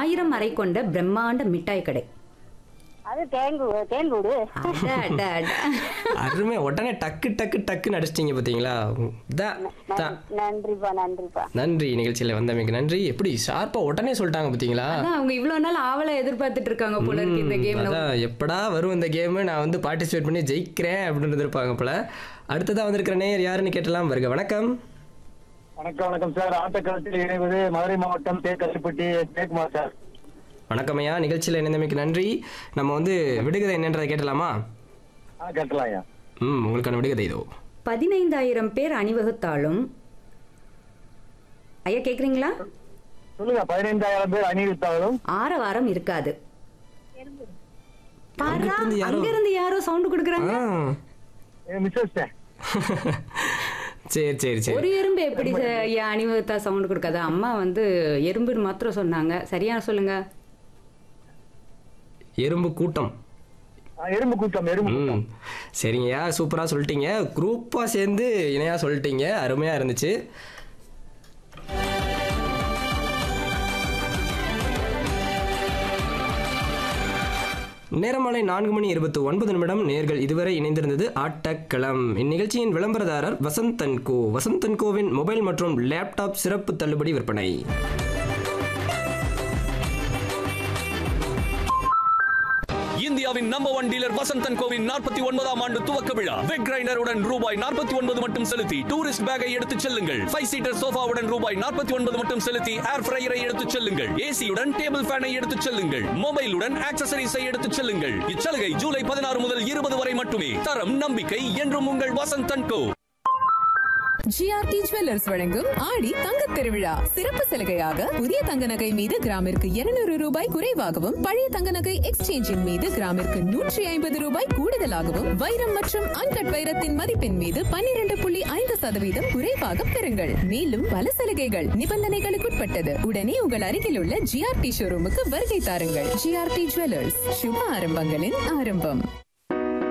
ஆயிரம் அறை கொண்ட பிரம்மாண்ட மிட்டாய் கடை அது தேங்கு தேங்கூடு அட, அட, அட. அருமை உடனே டக்கு டக்கு டக்குன்னு அடிச்சிட்டீங்க பார்த்தீங்களா தா தா நன்றிப்பா நன்றிப்பா நன்றி நிகழ்ச்சியில் வந்தமைக்கு நன்றி எப்படி ஷார்ப்பாக உடனே சொல்லிட்டாங்க பார்த்தீங்களா அதான் அவங்க இவ்வளவு நாள் ஆவலை எதிர்பார்த்துட்டு இருக்காங்க போல இருக்கு இந்த கேம் அதான் எப்படா வரும் இந்த கேமு நான் வந்து பார்ட்டிசிபேட் பண்ணி ஜெயிக்கிறேன் அப்படின்னு இருப்பாங்க போல அடுத்ததா வந்திருக்கிற நேயர் யாருன்னு கேட்டலாம் வருக வணக்கம் வணக்கம் வணக்கம் சார் ஆட்டக்காலத்தில் இணைவது மதுரை மாவட்டம் தேக்கல்லிப்பட்டி ஜெயக்குமார் சார் வணக்கம் ஐயா நிகழ்ச்சியில் இணைந்தமைக்கு நன்றி நம்ம வந்து விடுகதை என்னன்றதை கேட்டலாமா ஆ கேட்டலாம் ஐயா ம் உங்களுக்கான விடுகதை இதோ பதினைந்தாயிரம் பேர் அணிவகுத்தாலும் ஐயா கேக்குறீங்களா சொல்லுங்க பதினைந்தாயிரம் பேர் அணிவித்தாலும் ஆரவாரம் இருக்காது பாருடா, அங்கிருந்து யாரோ- அங்க இருந்து யாரோ சவுண்ட் கொடுக்குறாங்க ஆ மிஸ்ஸஸ் சரி சரி சரி ஒரு எறும்பு எப்படி ச- ஐயா அணிவகுத்தா சவுண்ட் கொடுக்காது அம்மா வந்து எறும்புன்னு மாத்திரம் சொன்னாங்க சரியா சொல்லுங்க எறும்பு கூட்டம் எறும்பு கூட்டம் எறும்பு ம் கூட்டம் சரிங்கய்யா சூப்பராக சொல்லிட்டீங்க குரூப்பாக சேர்ந்து இணையாக சொல்லிட்டீங்க அருமையாக இருந்துச்சு நேரமாலை நான்கு மணி இருபத்தி ஒன்பது நிமிடம் நேர்கள் இதுவரை இணைந்திருந்தது ஆட்டக்களம் இந்நிகழ்ச்சியின் விளம்பரதாரர் வசந்தன் கோ வசந்தன் கோவின் மொபைல் மற்றும் லேப்டாப் சிறப்பு தள்ளுபடி விற்பனை இந்தியாவின் நம்பர் ஒன் டீலர் வசந்தன் கோவின் நாற்பத்தி ஒன்பதாம் ஆண்டு துவக்க விழா வெக் கிரைண்டருடன் ரூபாய் நாற்பத்தி ஒன்பது மட்டும் செலுத்தி டூரிஸ்ட் பேக்கை எடுத்துச் செல்லுங்கள் ஃபைவ் சீட்டர் சோஃபாவுடன் ரூபாய் நாற்பத்தி ஒன்பது மட்டும் செலுத்தி ஏர் ஃப்ரையரை எடுத்துச் செல்லுங்கள் ஏசியுடன் டேபிள் ஃபேனை எடுத்துச் செல்லுங்கள் மொபைலுடன் ஆக்சசரிஸை எடுத்துச் செல்லுங்கள் இச்சலுகை ஜூலை பதினாறு முதல் இருபது வரை மட்டுமே தரம் நம்பிக்கை என்றும் உங்கள் வசந்தன் கோ ஜிஆர்டி ஜுவல்லர்ஸ் வழங்கும் ஆடி தங்கத் திருவிழா சிறப்பு சலுகையாக புதிய தங்க நகை மீது கிராமிற்கு 200 ரூபாய் குறைவாகவும் பழைய தங்க நகை எக்ஸ்சேஞ்சின் மீது கிராமிற்கு நூற்றி ஐம்பது ரூபாய் கூடுதலாகவும் வைரம் மற்றும் அன்கட் வைரத்தின் மதிப்பின் மீது 12.5% புள்ளி ஐந்து சதவீதம் குறைவாக பெறுங்கள் மேலும் பல சலுகைகள் நிபந்தனைகளுக்குட்பட்டது உடனே உங்கள் அருகில் உள்ள ஜிஆர்டி ஷோரூமுக்கு வருகை தாருங்கள் ஜிஆர்டி ஜுவல்லர்ஸ் சுப ஆரம்பங்களின் ஆரம்பம்